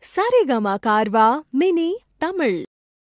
Saregama கார்வா mini Tamil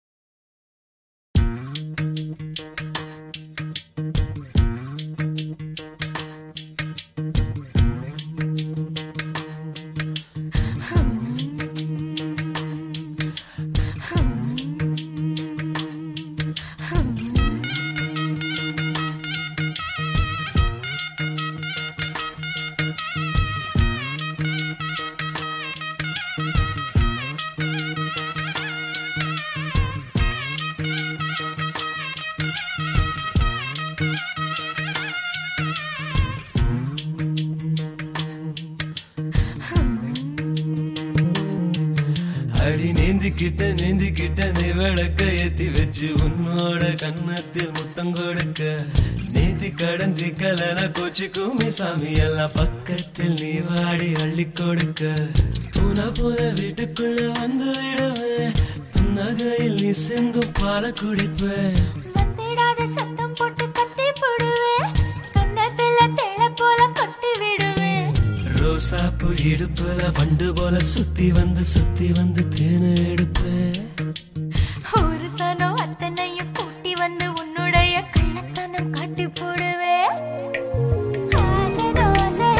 அடி நீந்திக்கிட்ட நீந்திக்கிட்ட நீ விளக்க ஏத்தி வச்சு உன்னோட கன்னத்தில் முத்தம் கொடுக்க நீதி கடந்தி கலன கோச்சிக்குமே சாமி எல்லாம் பக்கத்தில் நீ வாடி அள்ளி கொடுக்க பூனா போல வீட்டுக்குள்ள வந்து விடுவேன் புன்னகையில் நீ செங்கும் பால குடிப்பேன் வந்திடாத சத்தம் போட்டு கத்தி போடுவேன் கன்னத்துல தேள போல கொட்டி விடுவேன் ரோசாப்பூ இடுப்புல வண்டு போல சுத்தி வந்து சுத்தி வந்து தேனை எடுப்பேன் ஒரு சனம் அத்தனையும் கூட்டி வந்து உன்னுடைய கள்ளத்தனம் காட்டி போடுவேன் ஆசை தோசை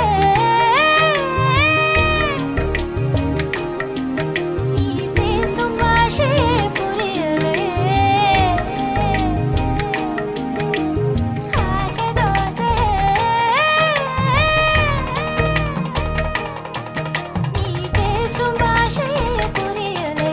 நீ பேசும் பாஷையே புரியலே ஆசை தோசை நீ பேசும் பாஷையே புரியலே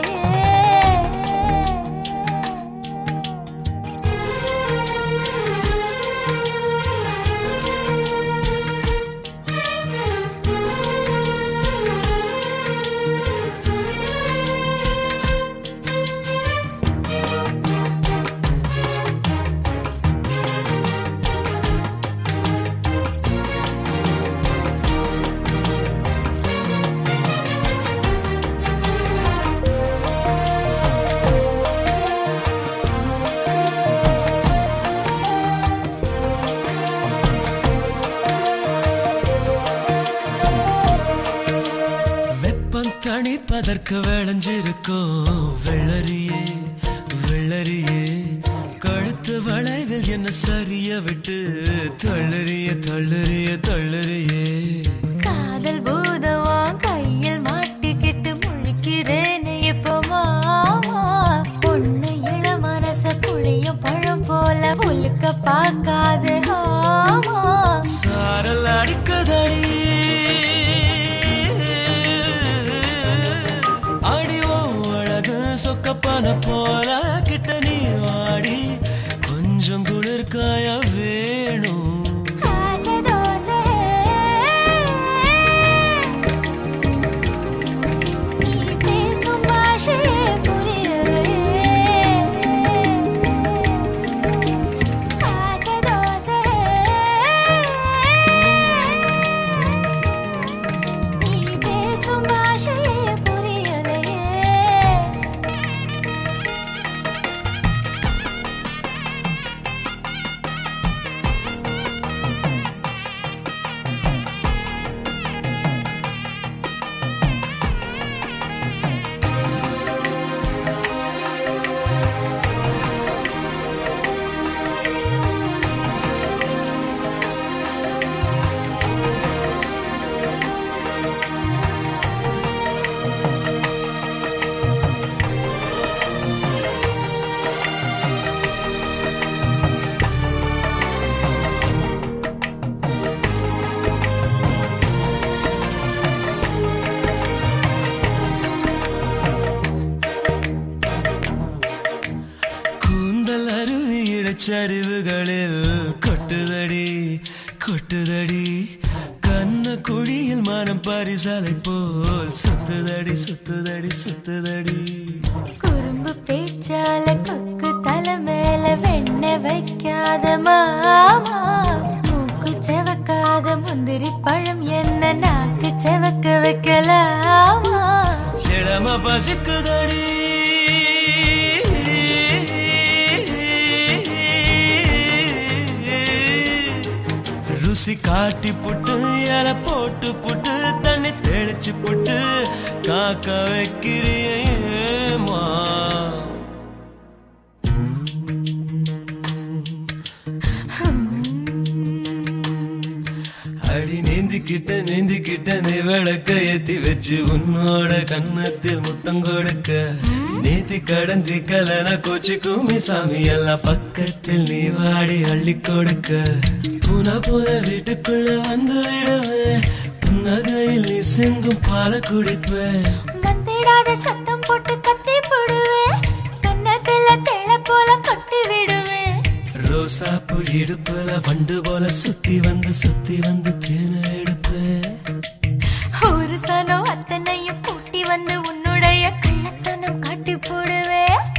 வெப்பம் தணிப்பதற்கு விளைஞ்சிருக்கும் வெள்ளரியே வெள்ளரியே கழுத்து வளைவில் என்ன சரிய விட்டு தள்ளறிய தள்ளறிய தள்ளறியே காதல் பூதவம் கையில் மாட்டிக்கிட்டு முழிக்கிறேனே இப்போ மாமா பொண்ணு இள மனச புளியும் பழம் போல உலுக்க பார்க்காது ஆமா சாரல் அடிக்குதடி அடிவோ அழகு சொக்கப்பன போல கிட்ட நீ வாடி கொஞ்சம் குளிர்காய வேணும் ஆசை தோசை நீ பேசும் பாஷையே புரியலே ஆசை தோசை நீ பேசும் பாஷையே புரியலே கூந்தல் அருவி இடைச்சரிவுகளில் கொட்டுதடி கொட்டுதடி கண்ண குழியில் மனம் பரிசலை போல் சுத்துதடி சுத்துதடி சுத்துதடி குறும்பு பேச்சால கொக்கு தலை மேல வெண்ண வைக்காத மாமா மூக்கு செவக்காத முந்திரி பழம் என்ன நாக்கு செவக்க வைக்கலாமா இளம பசிக்குதடி ருசி காட்டி புட்டு இல போட்டு புட்டு தண்ணி தெளிச்சு போட்டு காக்க வைக்கிறியேமா அடி நீந்திக்கிட்ட நீந்திக்கிட்ட நீ விளக்க ஏத்தி வச்சு உன்னோட கன்னத்தில் முத்தம் கொடுக்க நீத்தி கடஞ்சி கலன கோச்சிக்குமி சாமி எல்லாம் பக்கத்தில் நீ வாடி அள்ளி கொடுக்க புன புன வீட்டுக்குள்ள வந்து விடுவேன் புன்னகையில் நீ சிந்தும் பால குடிப்பேன் வந்திடாத சத்தம் போட்டு கத்தி போடுவேன் கன்னத்துல தேள போல கொட்டி விடுவேன் ரோசாப்பூ இடுப்புல வண்டு போல சுத்தி வந்து சுத்தி வந்து தேன எடுப்பேன் ஒரு சனம் அத்தனையும் கூட்டி வந்து உன்னுடைய கள்ளத்தனம் காட்டி போடுவேன்